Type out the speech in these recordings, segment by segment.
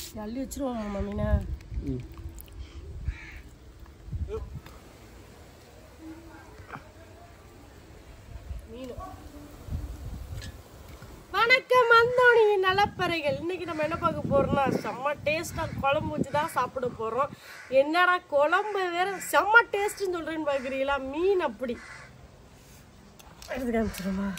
அள்ளி வச்சிருவோம் மாமா மீனை ம் மீன் வணக்கம் அந்தோணி நலப்பறைகள் இன்னைக்கு நம்ம என்ன பார்க்க போறோம்னா செம்ம டேஸ்டாக குழம்பு வச்சு தான் சாப்பிட போறோம் என்னடா குழம்பு வேற செம்ம டேஸ்ட்னு சொல்றேன்னு பார்க்குறீங்களா மீன் அப்படி எடுத்து காமிச்சிருமா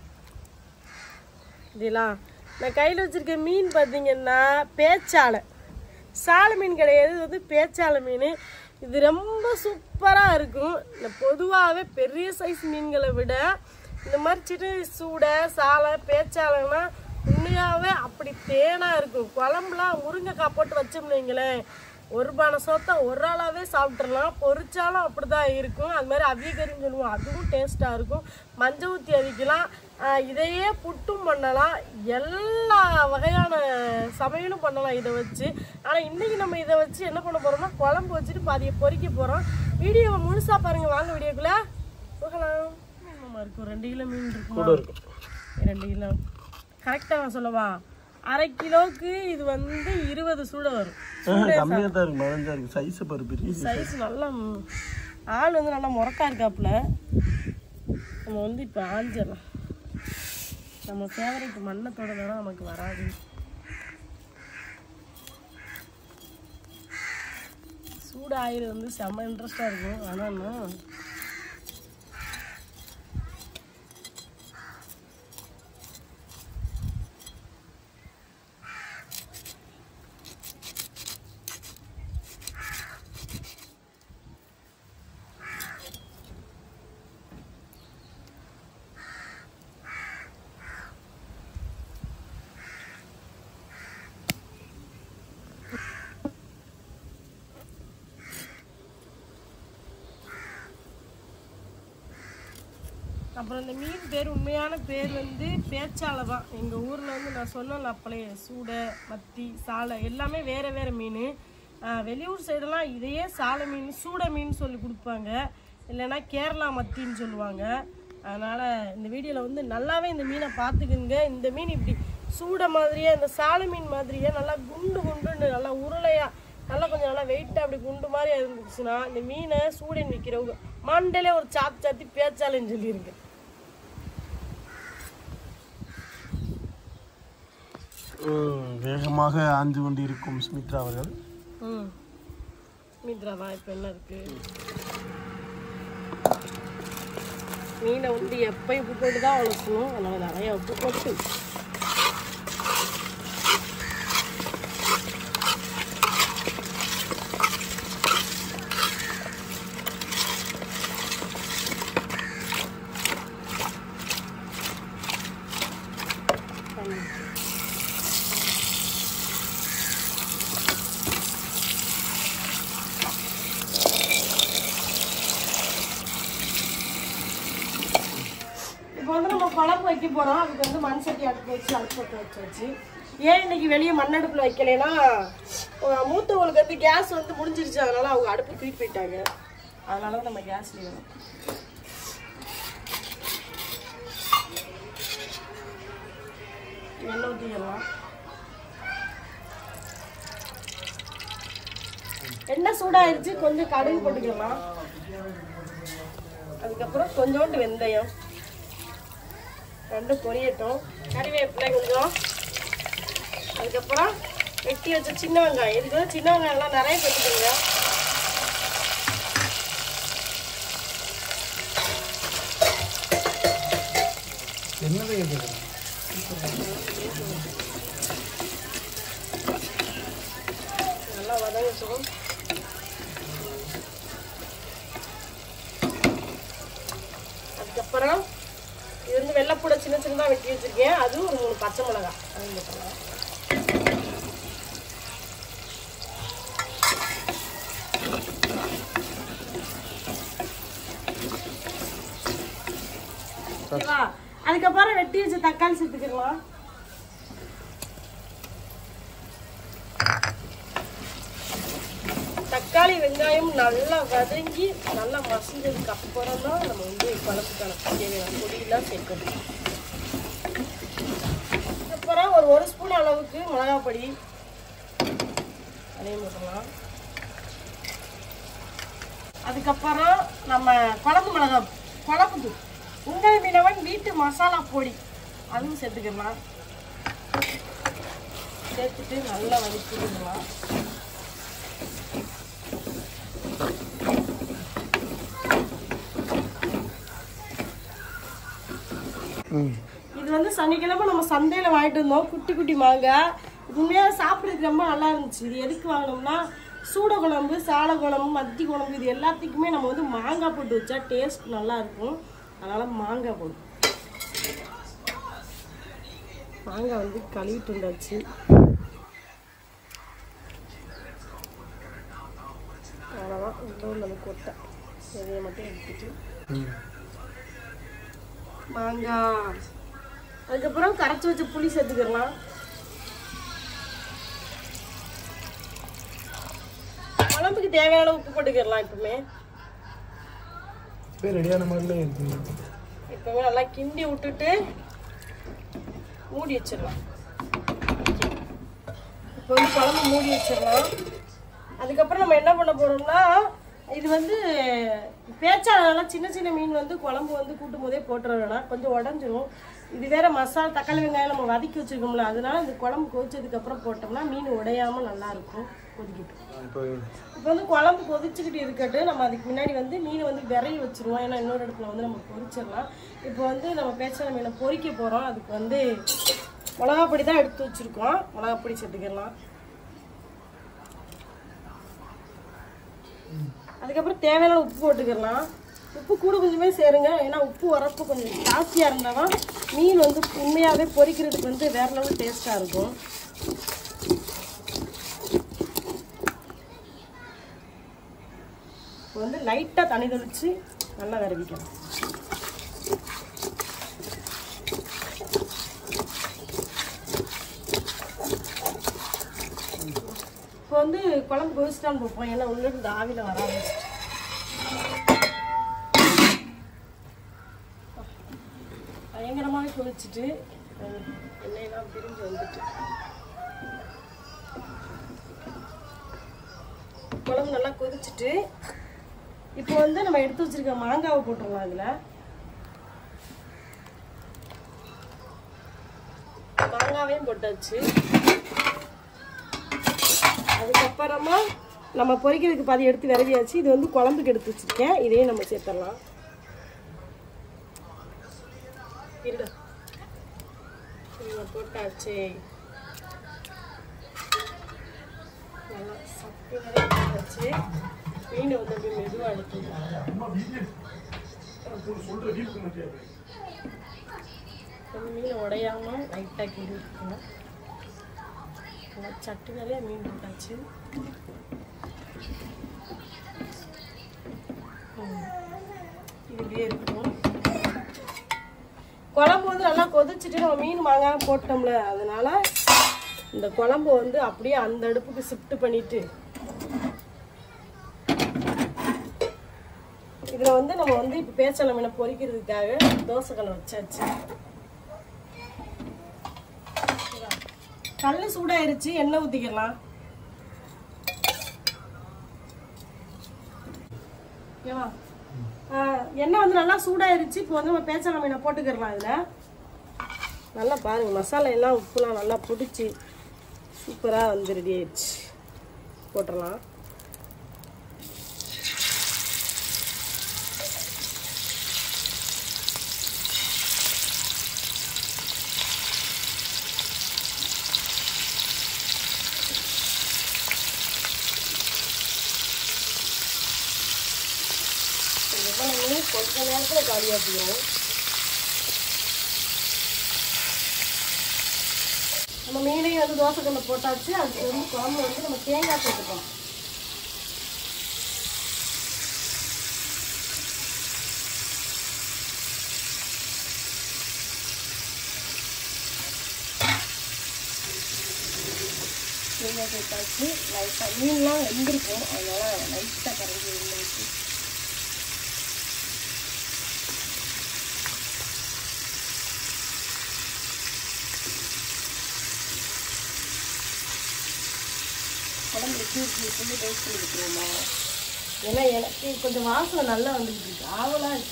இதெல்லாம் நான் கையில் வச்சிருக்க மீன் பார்த்தீங்கன்னா பேச்சாலை சாலை மீன் கிடையாது இது வந்து பேச்சாலை மீன் இது ரொம்ப சூப்பராக இருக்கும் இந்த பொதுவாகவே பெரிய சைஸ் மீன்களை விட இந்த மாதிரி சின்ன சூடை சாலை பேச்சாலைன்னா உண்மையாகவே அப்படி தேனாக இருக்கும் குழம்புலாம் முருங்கைக்காய் போட்டு வச்சோம்னு வைங்களேன் ஒரு பானை சோத்தை ஒரு ஆளாவே சாப்பிட்றலாம் பொரிச்சாலும் அப்படிதான் இருக்கும் அது மாதிரி அவிகரின்னு சொல்லுவோம் அதுவும் டேஸ்ட்டாக இருக்கும் மஞ்சள் ஊற்றி அவிக்கலாம் ஆஹ் இதையே புட்டும் பண்ணலாம் எல்லா வகையான சமையலும் பண்ணலாம் இதை வச்சு ஆனால் இன்னைக்கு நம்ம இதை வச்சு என்ன பண்ண போறோம்னா குழம்பு வச்சுட்டு பாதியை பொரிக்க போகிறோம் வீடியோவை முழுசாக பாருங்க வாங்க வீடியோக்குள்ள போகலாம் மீன் இருக்கும் ரெண்டு கிலோ மீன் இருக்குமா கூட இருக்கும் ரெண்டு கிலோ கரெக்டாக நான் சொல்லவா அரை கிலோவுக்கு இது வந்து இருபது சூட வரும் கம்மியாக தான் இருக்கு மழஞ்சா இருக்கு சைஸை பாரு பெரிய சைஸ் நல்லா ம், ஆள் வந்து நல்லா முறக்கா இருக்காப்புல நம்ம வந்து இப்போ ஆஞ்சிடலாம் நம்ம ஃபேவரட் மண்ணை தொடனா நமக்கு வராது சூடு ஆயில் வந்து செம்ம இன்ட்ரெஸ்டாக இருக்கும் ஆனால் அப்புறம் இந்த மீன் பேர் உண்மையான பேர் வந்து பேச்சாலை தான் எங்கள் ஊரில் வந்து நான் சொன்னேன்ல அப்பளைய சூடை மத்தி சாலை எல்லாமே வேறு வேறு மீன் வெளியூர் சைடெல்லாம் இதையே சாலை மீன் சூடை மீன் சொல்லி கொடுப்பாங்க இல்லைன்னா கேரளா மத்தின்னு சொல்லுவாங்க அதனால் இந்த வீடியோவில் வந்து நல்லாவே இந்த மீனை பார்த்துக்குங்க இந்த மீன் இப்படி சூடை மாதிரியே இந்த சாலை மீன் மாதிரியே நல்லா குண்டு குண்டுன்னு நல்லா உருளையாக நல்லா கொஞ்சம் நல்லா வெயிட்டாக அப்படி குண்டு மாதிரி இருந்துச்சுன்னா இந்த மீனை சூடன் விற்கிறவங்க மண்டையிலே ஒரு சாத்து சாத்தி பேச்சாலைன்னு சொல்லியிருக்கு ம், வேகமாக ஆஞ்சு கொண்டு இருக்கும் சுமித்ரா அவர்கள் ம் மீத்ரா தான் இப்போ என்ன இருக்கு மீனை வந்து எப்பயும் உப்பு போட்டு தான் வளர்க்கணும் அதனால் நிறைய உப்பு போட்டு பண்ணி இப்போ வந்து நம்ம குழம்பு வைக்க போறோம் அதுக்கு வந்து மண் சட்டி அடுப்பு வச்சு அடுப்பு பற்ற வச்சாச்சு ஏன் இன்னைக்கு வெளியே மண்ணடுப்புல வைக்கலைன்னா அஹ் மூத்தவங்களுக்கு வந்து கேஸ் வந்து முடிஞ்சிருச்சு அதனால அவங்க அடுப்பு தூக்கி போயிட்டாங்க அதனால தான் நம்ம கேஸ் வேணும் எண்ணெய் ஊற்றிக்கலாம் எண்ணெய் சூடாயிருச்சு கொஞ்சம் கடுகு போட்டுக்கலாம் அதுக்கப்புறம் கொஞ்சோண்டு வெந்தயம் ரெண்டு பொரியட்டும் கறிவேப்பிலை கொஞ்சம் அதுக்கப்புறம் வெட்டி வச்ச சின்ன வெங்காயம் இதுக்கு வந்து சின்ன வெங்காயம்லாம் நிறைய போட்டுக்கோங்க என்னது கேட்குறது நல்லா வதங்கட்டும் அதுக்கப்புறம் இது வந்து வெள்ளைப்பூட சின்ன சின்னதாக வெட்டி வச்சிருக்கேன் அதுவும் ஒரு மூணு பச்சை மிளகாய் அதையும் போட்டுக்கலாம். ஓகேவா அதுக்கப்புறம் வெட்டி வச்ச தக்காளி சேர்த்துக்கலாம் தக்காளி வெங்காயம் நல்லா வதங்கி நல்லா மசிஞ்சதுக்கு அப்புறம் தான் நம்ம வந்து குழம்புக்கான தேவையான பொடியெல்லாம் சேர்க்கணும் அப்புறம் ஒரு ஒரு ஸ்பூன் அளவுக்கு மிளகாய் பொடி அதையும் போட்டுடலாம் அதுக்கப்புறம் நம்ம குழம்பு மிளகா குழம்பு தூள் உங்கள் மீனவன் வீட்டு மசாலா பொடி அதுவும் சேர்த்துக்கலாம் சேர்த்துட்டு நல்லா வதக்கிடலாம் ம் இது வந்து சனிக்கிழமை நம்ம சந்தையில் வாங்கிட்டு வந்தோம் குட்டி குட்டி மாங்காய் உண்மையாக சாப்பிட்றதுக்கு ரொம்ப நல்லா இருந்துச்சு இது எதுக்கு வாங்கினோம்னா சூட குழம்பு சால குழம்பு மத்தி குழம்பு இது எல்லாத்துக்குமே நம்ம வந்து மாங்காய் போட்டு வச்சா டேஸ்ட் நல்லா இருக்கும் அதனால் மாங்காய் போடும் மாங்காய் வந்து கழுவிட்டு வந்தாச்சு அவ்வளோதான் உள்ள உள்ள அந்த கொட்டை இதையை மட்டும் எடுத்துட்டு ம் மாங்காய் அதுக்கப்புறம் கரைச்சி வச்ச புளி சேர்த்துக்கிடலாம் குழம்புக்கு தேவையான அளவு உப்பு போட்டுக்கிடலாம் இப்பவுமே இப்போ ரெடியான மாதிரிலாம் இருக்கு இப்பவுமே நல்லா கிண்டி விட்டுட்டு மூடி வச்சிடலாம் இப்போ வந்து குழம்பு மூடி வச்சிடலாம் அதுக்கப்புறம் நம்ம என்ன பண்ண போறோம்னா இது வந்து பேச்சாளர்னா சின்ன சின்ன மீன் வந்து குழம்பு வந்து கூட்டும் போதே போட்டுற வேணாம் கொஞ்சம் உடஞ்சிரும் இது வேற மசாலா தக்காளி வெங்காயம் நம்ம வதக்கி வச்சிருக்கோம்ல அதனால இந்த குழம்பு கொதிச்சதுக்கு அப்புறம் போட்டோம்னா மீன் உடையாம நல்லா இருக்கும் கொதிக்கட்டும் இப்போ இப்போ வந்து குழம்பு கொதிச்சுக்கிட்டு இருக்கட்டும் நம்ம அதுக்கு முன்னாடி வந்து மீனை வந்து விரைவி வச்சிருவோம் ஏன்னா இன்னொரு இடத்துல வந்து நம்ம பொரிச்சிடலாம் இப்போ வந்து நம்ம பேச்சாள மீனை பொரிக்க போகிறோம் அதுக்கு வந்து மிளகா பொடி தான் எடுத்து வச்சிருக்கோம் மிளகா பொடி சேர்த்துக்கலாம் அதுக்கப்புறம் தேவையான உப்பு போட்டுக்கலாம் உப்பு கூட கொஞ்சமே சேருங்க ஏன்னா உப்பு உரப்பு கொஞ்சம் ஜாஸ்தியாக இருந்தால் தான் மீன் வந்து உண்மையாகவே பொரிக்கிறதுக்கு வந்து வேற லெவல் டேஸ்ட்டாக இருக்கும் இப்போ வந்து லைட்டாக தண்ணி தெளித்து நல்லா விரவிக்கலாம் இப்போ வந்து குழம்பு கொதிச்சிட்டான்னு பார்ப்போம் ஏன்னா உள்ள இருந்து ஆவியில் வர ஆரம்பிச்சிட்டு பயங்கரமாக கொதிச்சுட்டு அஹ், எண்ணெயெல்லாம் பிரிஞ்சு வந்துட்டு குழம்பு நல்லா கொதிச்சுட்டு இப்போ வந்து நம்ம எடுத்து வச்சிருக்க மாங்காவை போட்டுடலாம் அதில் மாங்காவையும் போட்டாச்சு அதுக்கப்புறமா நம்ம பொரிக்கிறதுக்கு பாதி எடுத்து விரவியாச்சு இது வந்து குழம்புக்கு எடுத்து வச்சிருக்கேன் இதையும் நம்ம சேர்த்துடலாம் இருடா இதை போட்டாச்சு நல்லா சப்பி நிறைய போட்டாச்சு மீனை வந்து அப்படியே மெதுவாக எடுத்துக்கலாம் கொஞ்சம் மீன் உடையாம லைட்டாக கிண்டி விட்டுக்கணும் நல்லா சட்டு நிறைய மீன் போட்டாச்சு ம். இது இப்படியே இருக்கட்டும் குழம்பு வந்து நல்லா கொதிச்சுட்டு நம்ம மீன் மாங்காய் போட்டோம்ல அதனால இந்த குழம்பு வந்து அப்படியே அந்த அடுப்புக்கு ஷிஃப்ட் பண்ணிட்டு இதுல வந்து நம்ம வந்து இப்போ பேச்சல மீனை பொரிக்கிறதுக்காக தோசை கல்லை வச்சாச்சு கல் சூடாயிருச்சு எண்ணெய் ஊற்றிக்கலாம் ஓகேவா ஆ, எண்ணெய் வந்து நல்லா சூடாயிருச்சு இப்போ வந்து நம்ம பேச்சல மீனை போட்டுக்கிடலாம் இதில் நல்லா பாருங்க மசாலா எல்லாம் உப்புலாம் நல்லா பிடிச்சி சூப்பராக வந்து ரெடி ஆயிடுச்சு போட்டுடலாம் இவ்வளவு கொஞ்ச நேரத்தில் காலியாக்கிடுவோம் நம்ம மீனையும் வந்து தோசைக்கல்ல போட்டாச்சு அதுக்கு வந்து குழம்பு வந்து நம்ம தேங்காய் சேர்த்துப்போம் தேங்காய் சேர்த்தாச்சு லைட்டாக மீன்லாம் வெந்திருக்கும் அதனால லைட்டாக கரைஞ்சி இருந்துச்சு குழம்பு எப்படி இருக்கு சொல்லி டேஸ்ட் பண்ணி வைக்கிறோமா ஏன்னா எனக்கு கொஞ்சம் வாசனை நல்லா வந்துக்கிட்டு இருக்கு ஆவலா இருக்கு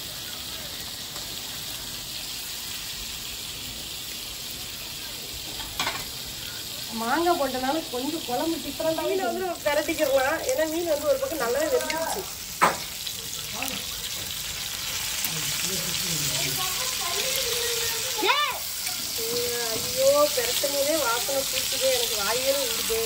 மாங்காய் போட்டனால கொஞ்சம் குழம்பு டிஃப்ரெண்டாக மீன் வந்து நம்ம பிரட்டிக்கிறலாம் ஏன்னா மீன் வந்து ஒரு பக்கம் நல்லாவே வெந்துருச்சு ஐயோ பெரட்டும் போதே வாசனை பிடிச்சதே எனக்கு வாயிலே விடுதே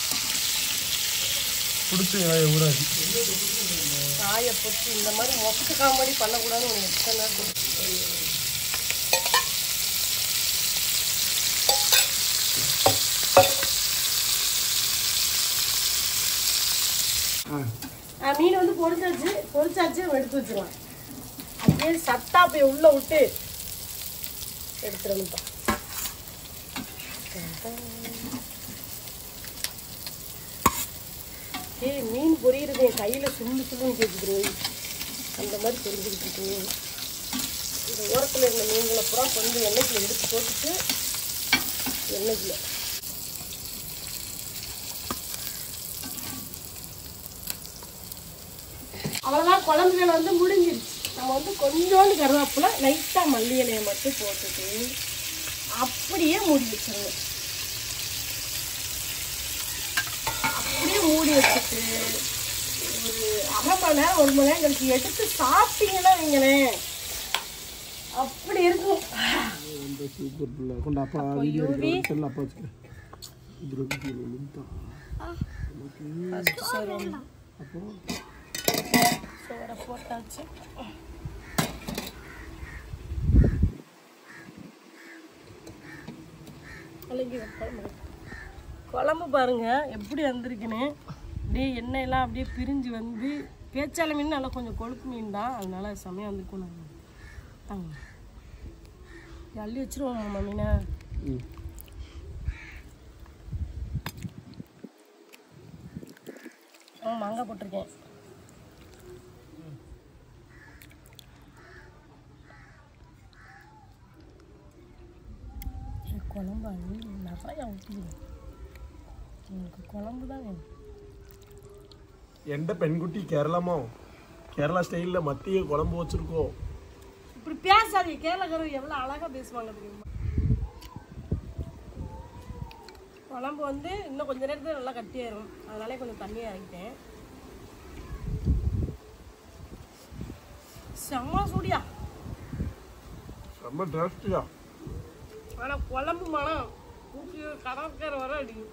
பிடிச்சி ஊராது காயை பொச்சு இந்த மாதிரி மொக்க காமெடி பண்ணக்கூடாதுன்னு உனக்கு எத்தனை நாள் தெரியும். ஆ, மீன் வந்து பொரிச்சாச்சு பொரிச்சாச்சு எடுத்து வச்சிடலாம் அப்படியே சத்தா போய் உள்ள விட்டு எடுத்துடணும்ப்பா ஏய் மீன் பொரியிறது என் கையில் சுண்டு சுள்ளுன்னு கேட்குது அந்த மாதிரி பொரிஞ்சுக்கிட்டு இருக்கு இந்த ஓரத்தில் இருந்த மீன்களை பூரா கொஞ்சம் எண்ணெய்க்குள்ள எடுத்து போட்டுட்டு எண்ணெய்க்குள்ள அவ்வளோதான் குழம்பு வேலை வந்து முடிஞ்சிருச்சு நம்ம வந்து கொஞ்சோண்டு கருவேப்பிலை லைட்டாக மல்லி இலையை மட்டும் போட்டுட்டு அப்படியே மூடி வச்சிடணும் அப்படியே மூடி வச்சுட்டு ஒரு அரை மணி நேரம் ஒரு மணி நேரம் கழிச்சு எடுத்து சாப்பிட்டீங்கன்னா வைங்களேன் அப்படி இருக்கும் சூப்பர் பிள்ளை கொண்டு அப்பா வீடியோ எடுக்கிறேன் செல்ல அப்பா வச்சுக்க இது அப்போ சோறை போட்டாச்சு கலங்கி வை, குழம்பு வை. குழம்பு பாருங்க எப்படி வந்திருக்குன்னு அப்படியே எண்ணெயெல்லாம் அப்படியே பிரிஞ்சு வந்து பேச்சால மீன் நல்லா கொஞ்சம் கொழுப்பு மீன் தான் அதனால செமையாக வந்துருக்கும் நாங்கள் தாங்க அள்ளி வச்சிருவோம் மாமா மீனை ம் ஆ மாங்காய் போட்டிருக்கேன் இது குழம்பு அள்ளி நிறையா ஊற்றிடுங்க எனக்கு குழம்பு தான் வேணும் எந்த பெண்குட்டி கேரளமோ கேரளா ஸ்டைலில் மத்திய குழம்பு வச்சுருக்கோம் இப்படி பேசாதீங்க கேரளக்காரர் எவ்வளோ அழகாக பேசுவாங்க தெரியுமா குழம்பு வந்து இன்னும் கொஞ்ச நேரத்தில் நல்லா கட்டியாயிரும் அதனாலே கொஞ்சம் தண்ணியாக இறக்கிட்டேன் செம்ம சூடியா ரொம்ப டேஸ்டியா ஆனால் குழம்பு மனம் ஊற்றி கடற்கரை வர அடிக்கும்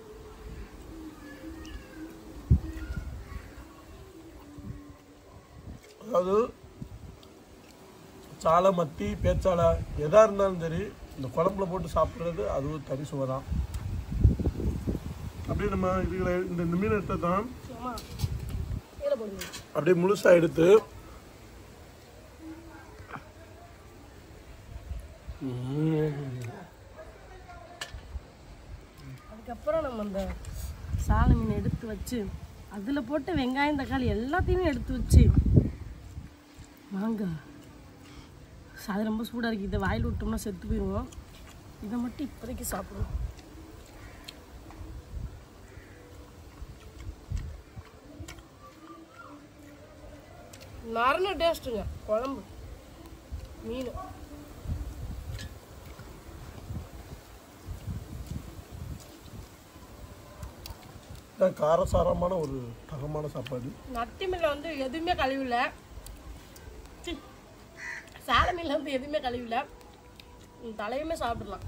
அதாவது சாலை மத்தி பேச்சாலை எதாக இருந்தாலும் சரி இந்த குழம்புல போட்டு சாப்பிட்றது அது ஒரு தனி சுவை தான் அப்படியே நம்ம இதுகளை இந்த இந்த மீன் எடுத்து தான் சும்மா கீழே போடுங்க அப்படியே முழுசாக எடுத்து ம். அதுக்கப்புறம் நம்ம அந்த சாலை மீன் எடுத்து வச்சு அதில் போட்டு வெங்காயம் தக்காளி எல்லாத்தையுமே எடுத்து வச்சு மாங்காய் அது ரொம்ப சூடாக இருக்குது இதை வாயில் விட்டோம்னா செத்து போயிடுவோம் இதை மட்டும் இப்போதைக்கு சாப்பிடுவோம் மரண டேஸ்ட்டுங்க குழம்பு மீன் இதான் காரசாரமான ஒரு தகமான சாப்பாடு நத்தி மீனில் வந்து எதுவுமே கழுவில சி சால மீனில் வந்து எதுவுமே கழுவில ம், தலையுமே சாப்பிடலாம்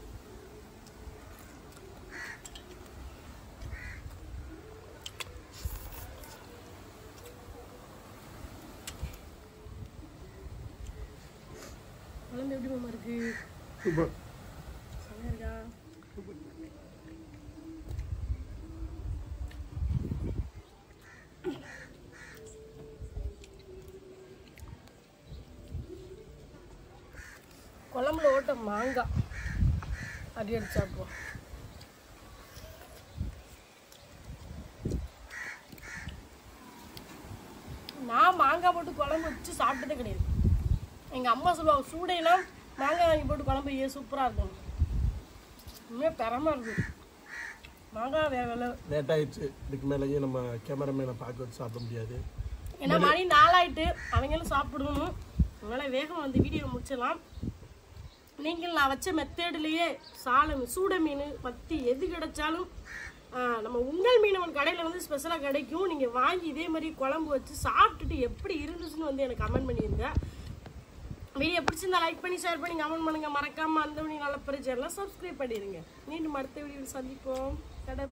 குழம்பு எப்படி மாமா இருக்கு சூப்பர் செமையா இருக்கா குழம்புல ஓட்ட மாங்காய் அடி அடிச்சு சாப்பிடுவோம் நான் மாங்காய் போட்டு குழம்பு வச்சு சாப்பிட்டதே கிடையாது எங்கள் அம்மா சொல்லுவாங்க சூடையெல்லாம் மாங்காய் வாங்கி போட்டு குழம்பு ஏ சூப்பராக இருக்கும் உண்மையாக பெறமா இருக்குது மாங்காய் வேகலை லேட் ஆயிடுச்சு இதுக்கு மேலேயும் நம்ம கேமராமேனை பார்க்க வச்சு சாப்பிட முடியாது ஏன்னா மணி நாளாயிட்டு அவங்களும் சாப்பிடணும் அதனால வேகம் வந்து வீடியோ முடிச்சிடலாம் நீங்கள் நான் வச்ச மெத்தேடுலேயே சாலம் சூட மீன் மத்தி எது கிடைச்சாலும் ஆ, நம்ம உங்கள் மீனவன் கடையில் வந்து ஸ்பெஷலாக கிடைக்கும் நீங்கள் வாங்கி இதே மாதிரி குழம்பு வச்சு சாப்பிட்டுட்டு எப்படி இருந்துச்சுன்னு வந்து எனக்கு கமெண்ட் பண்ணியிருங்க வீடியோ பிடிச்சிருந்தா லைக் பண்ணி ஷேர் பண்ணி கமெண்ட் பண்ணுங்க மறக்காம அந்த வீடியோ நல்ல பிரச்சனை சப்ஸ்கிரைப் பண்ணிடுங்க மீண்டும் அடுத்த வீடியோவில் சந்திப்போம் கடை